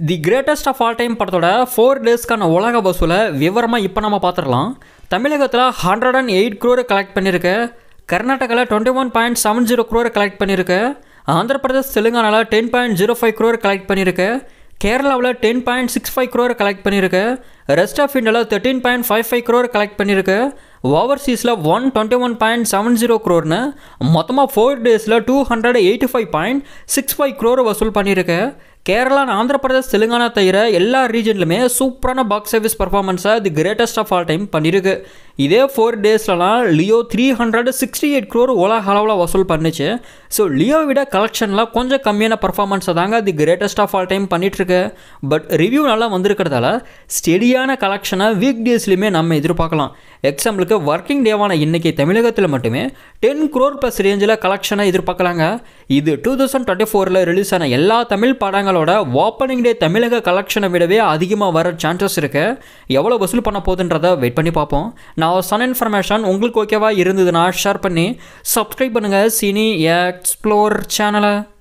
the greatest of all time படத்தோட four டேஸ்க்கான உலக வசூலை விவரமாக இப்போ நம்ம பார்த்துடலாம் தமிழகத்தில் ஹண்ட்ரட் அண்ட் எயிட் க்ரோரை கலெக்ட் பண்ணியிருக்கு கர்நாடகாவில் twenty one point seven zero க்ரோரை கலெக்ட் பண்ணியிருக்கு ஆந்திர பிரதேஷ் தெலுங்கானாவில் ten point zero five crore collect பண்ணியிருக்கு கேரளாவில் ten point six five crore collect பண்ணியிருக்கு ரெஸ்ட் ஆஃப் இந்தியாவில் thirteen point five five crore collect பண்ணியிருக்கு ஓவர்சீஸில் one twenty one point seven zero க்ரோர்னு மொத்தமாக ஃபோர் டேஸில் two hundred eighty five point six five crore வசூல் பண்ணியிருக்கு கேரளா ஆந்திர பிரதேஷ் தெலுங்கானா தவிர எல்லா ரீஜன்லுமே சூப்பரான பாக்ஸ் ஆஃபீஸ் பர்ஃபார்மன்ஸை the greatest of all time பண்ணியிருக்கு இதே ஃபோர் டேஸ்லலாம் Leo three hundred sixty eight crore உலக அளவில் வசூல் பண்ணுச்சு ஸோ லியோ விட கலெக்ஷனில் கொஞ்சம் கம்மியான பர்ஃபார்மன்ஸை தாங்க the greatest of all time பண்ணிகிட்ருக்கு பட் ரிவ்யூ நல்லா வந்திருக்கிறதால ஸ்டெடியான கலெக்ஷனை வீக் டேஸ்லையுமே நம்ம எதிர்பார்க்கலாம் எக்ஸாம்பிளுக்கு ஒர்க்கிங் டேவான இன்னைக்கு தமிழகத்தில் மட்டுமே டென் க்ரோர் ப்ளஸ் ரேஞ்சில் கலெக்ஷனை எதிர்பார்க்கலாங்க இது டூ தௌசண்ட் டுவெண்ட்டி ஃபோரில் ரிலீஸ் ஆன எல்லா தமிழ் படங்களோட ஓப்பனிங் டே தமிழக கலெக்ஷனை விடவே அதிகமாக வர சான்சஸ் இருக்கு எவ்வளோ வசூல் பண்ண போகுதுன்றதை வெயிட் பண்ணி பார்ப்போம் நான் சன் இன்ஃபர்மேஷன் உங்களுக்கு ஓகேவா இருந்ததுன்னா ஷேர் பண்ணி சப்ஸ்கிரைப் பண்ணுங்கள் சினி எக்ஸ்ப்ளோர் சேனலை